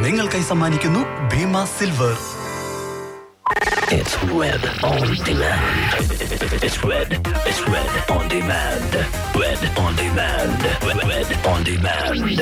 നിങ്ങൾക്കായി സമ്മാനിക്കുന്നു Bhima silver It's Red on demand. It's Red. It's Red on demand. Red on demand. Red, red on demand.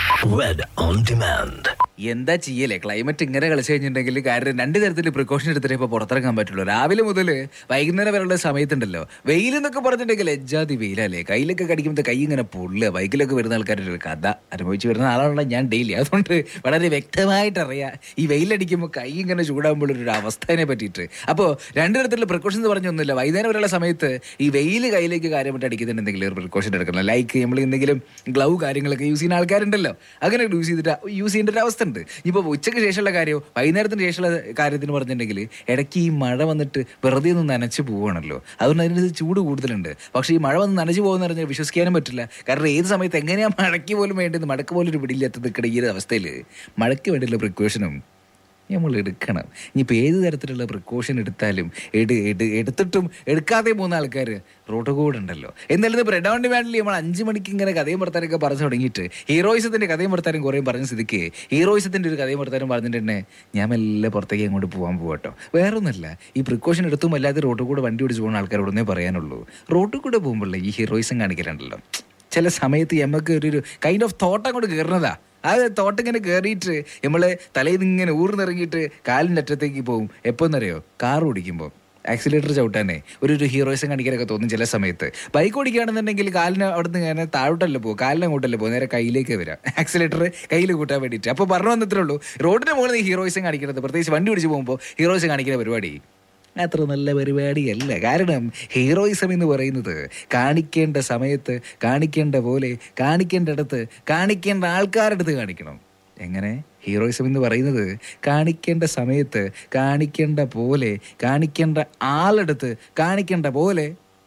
Red on demand. എന്താ ചെയ്യലേ climate ഇങ്ങനെ കളിച്ചു കഴിഞ്ഞിട്ടുണ്ടെങ്കിൽ കാര്യം രണ്ട് തരത്തിൽ പ്രിക്കോഷൻ എടുത്തിട്ടേ ഇപ്പോൾ പുറത്തിറങ്ങാൻ പറ്റുള്ളൂ രാവിലെ മുതൽ വൈകുന്നേരം വരെയുള്ള സമയത്തുണ്ടല്ലോ വെയിൽ എന്നൊക്കെ പറഞ്ഞിട്ടുണ്ടെങ്കിൽ എജ്ജാതി വെയിലല്ലേ കയ്യിലൊക്കെ കടിക്കുമ്പോൾ കൈ ഇങ്ങനെ പൊള്ളുക ബൈക്കിലൊക്കെ വരുന്ന ആൾക്കാരുടെ ഒരു കഥ അനുഭവിച്ച് വരുന്ന ആളാണല്ലോ ഞാൻ ഡെയിലി അതുകൊണ്ട് വളരെ വ്യക്തമായിട്ട് അറിയാം ഈ വെയിലടിക്കുമ്പോൾ കൈ ഇങ്ങനെ ചൂടാകുമ്പോൾ ഒരു അവസ്ഥയെ പറ്റിയിട്ട് അപ്പോൾ രണ്ട് തരത്തിലുള്ള പ്രിക്കോഷൻ എന്ന് പറഞ്ഞൊന്നുമില്ല വൈകുന്നേരം വരെയുള്ള സമയത്ത് ഈ വെയിൽ കയ്യിലേക്ക് കാര്യമായിട്ട് അടിക്കുന്നുണ്ടെങ്കിൽ ഒരു പ്രിക്കോഷൻ എടുക്കണം ലൈക്ക് നമ്മൾ എന്തെങ്കിലും ഗ്ലൗ കാര്യങ്ങളൊക്കെ യൂസ് ചെയ്യുന്ന ആൾക്കാരുണ്ടല്ലോ അങ്ങനെ യൂസ് ചെയ്തിട്ട് യൂസ് ചെയ്യേണ്ട ഒരു അവസ്ഥ ഉണ്ട് ഇപ്പോൾ ഉച്ചയ്ക്ക് ശേഷമുള്ള കാര്യമോ വൈകുന്നേരത്തിന് ശേഷമുള്ള കാര്യത്തിന് പറഞ്ഞിട്ടുണ്ടെങ്കിൽ ഇടയ്ക്ക് ഈ മഴ വന്നിട്ട് വെറുതെ ഒന്ന് നനച്ച് പോവുകയാണല്ലോ അതുകൊണ്ട് അതിനകത്ത് ചൂട് കൂടുതലുണ്ട് പക്ഷേ ഈ മഴ വന്ന് നനച്ച് പോകുന്ന പറഞ്ഞാൽ വിശ്വസിക്കാനും പറ്റില്ല കാരണം ഏത് സമയത്ത് എങ്ങനെയാണ് മഴയ്ക്ക് പോലും വേണ്ടത് മഴക്ക് പോലും ഒരു പിടിയില്ലാത്ത നിൽക്കുന്ന ഈ ഒരു അവസ്ഥയിൽ മഴയ്ക്ക് വേണ്ടിയുള്ള പ്രിക്കോഷനും നമ്മൾ എടുക്കണം ഇനിയിപ്പോൾ ഏത് തരത്തിലുള്ള പ്രിക്കോഷൻ എടുത്താലും എടു എടു എടുത്തിട്ടും എടുക്കാതെ പോകുന്ന ആൾക്കാർ റോഡ് കൂടെ ഉണ്ടല്ലോ എന്നാലും ബ്രെഡ് ഓൺ ഡിമാൻഡിൽ നമ്മൾ അഞ്ച് മണിക്ക് ഇങ്ങനെ കഥയും വർത്താനൊക്കെ പറഞ്ഞു തുടങ്ങിയിട്ട് ഹീറോയിസത്തിൻ്റെ കഥയും വർത്താനും കുറേ പറഞ്ഞ സ്ഥിതിക്ക് ഹീറോയിസത്തിൻ്റെ ഒരു കഥയും വർത്താനും പറഞ്ഞിട്ടുണ്ടെ ഞാൻ മെല്ലെ പുറത്തേക്ക് അങ്ങോട്ട് പോകാൻ പോകട്ടോ വേറെ ഒന്നുമല്ല ഈ പ്രിക്കോഷൻ എടുത്തും അല്ലാതെ റോഡ് കൂടെ വണ്ടി ഓടിച്ച് പോകുന്ന ആൾക്കാരോടൊന്നേ പറയാനുള്ളൂ റോഡിൽ കൂടെ പോകുമ്പോഴേ ഈ ഹീറോയിസം കാണിക്കലുണ്ടല്ലോ ചില സമയത്ത് നമുക്ക് ഒരു ഒരു കൈൻഡ് ഓഫ് തോട്ടം അങ്ങോട്ട് കയറുന്നതാ ആ തോട്ടം ഇങ്ങനെ കയറിയിട്ട് നമ്മൾ തലയിൽ നിന്ന് ഇങ്ങനെ ഊർന്നിറങ്ങിയിട്ട് കാലിൻ്റെ അറ്റത്തേക്ക് പോകും എപ്പോന്നറിയോ കാർ ഓടിക്കുമ്പോൾ ആക്സിലേറ്റർ ചവിട്ടാനേ ഒരു ഒരു ഹീറോയിസം കാണിക്കാനൊക്കെ തോന്നും ചില സമയത്ത് ബൈക്ക് ഓടിക്കുകയാണെന്നുണ്ടെങ്കിൽ കാലിന് അവിടെ നിന്ന് ഇങ്ങനെ താഴോട്ടല്ല പോകും കാലിന് അങ്ങോട്ടല്ല പോകും നേരെ കയ്യിലേക്ക് വരാം ആക്സിലേറ്റർ കയ്യിൽ കൂട്ടാൻ വേണ്ടിയിട്ട് അപ്പോൾ പറഞ്ഞു വന്നിത്രേ ഉള്ളൂ റോഡിന് മുകളിൽ നിന്ന് ഹീറോയിസം കാണിക്കുന്നത് പ്രത്യേകിച്ച് വണ്ടി ഓടിച്ച് പോകുമ്പോൾ ഹീറോയിസം കാണിക്കുന്ന പരിപാടി അത്ര നല്ല പരിപാടിയല്ല കാരണം ഹീറോയിസം എന്ന് പറയുന്നത് കാണിക്കേണ്ട സമയത്ത് കാണിക്കേണ്ട പോലെ കാണിക്കേണ്ടടത്ത് കാണിക്കേണ്ട ആൾക്കാരുടെ അടുത്ത് കാണിക്കണം എങ്ങനെ ഹീറോയിസം എന്ന് പറയുന്നത് കാണിക്കേണ്ട സമയത്ത് കാണിക്കേണ്ട പോലെ കാണിക്കേണ്ട ആളെടുത്ത് കാണിക്കേണ്ട പോലെ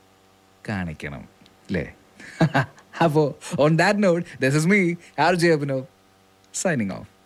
കാണിക്കണം അല്ലേ അപ്പോൾ on that note this is me R J Abhinav signing of